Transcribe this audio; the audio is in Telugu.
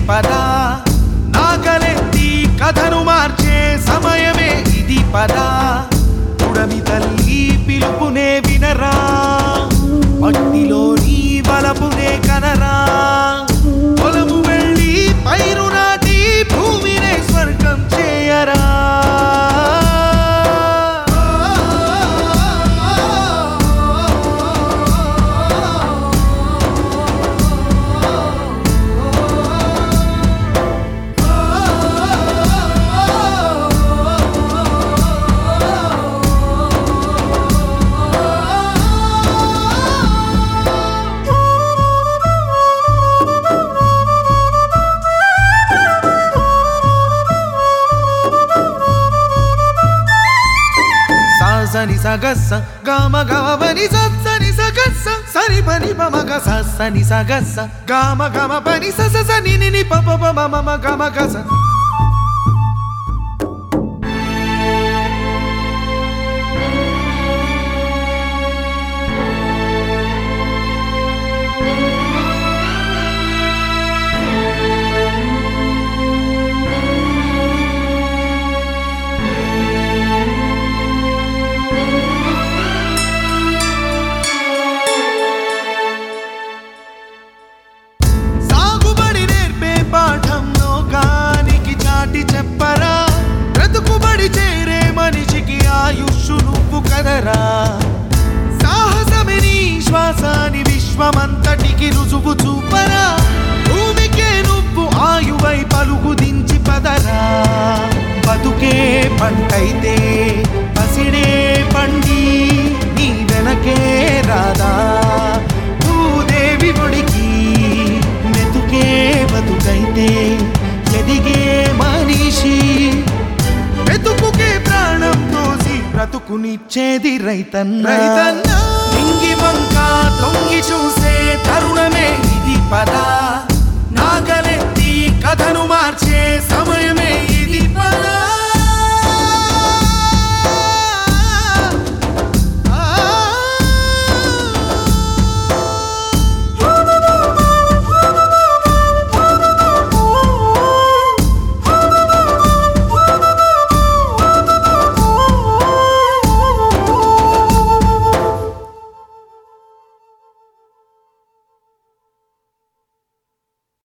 పద నాగలెత్తి కథను మార్చే సమయమే ఇది పద పుడమి తల్లి పిలుపునే వినరా మట్టిలోని బలపునే కనరా పొలము వెళ్ళి పైరు నాటి భూమినే స్వర్గం చేయరా సాసని సగస్స గామ గమని సని సగస్స సని పని పమగ సని సగస్స గామ గమ పని సస సని ని పప పమ మమ గమ గస సాగుబడి నేర్పే పాఠం లోకానికి చాటి చెప్పరా బ్రతుకుబడి చేరే మనిషికి ఆయుష్షు నువ్వు కదరా సాహసమే నీ శ్వాసాని విశ్వమంతటికి రుజువు చూపరా భూమికే నువ్వు ఆయువై పలుగు దించి పదరా బతుకే పంటైతే పసిడే పండి నీ వెనకే రాదా భూదేవి ఒడికి మెతుకే బతుకైతే ఎదిగే మనిషి మెతుకుకే ప్రాణం తోసి బ్రతుకునిచ్చేది రైతన్న రైతన్నా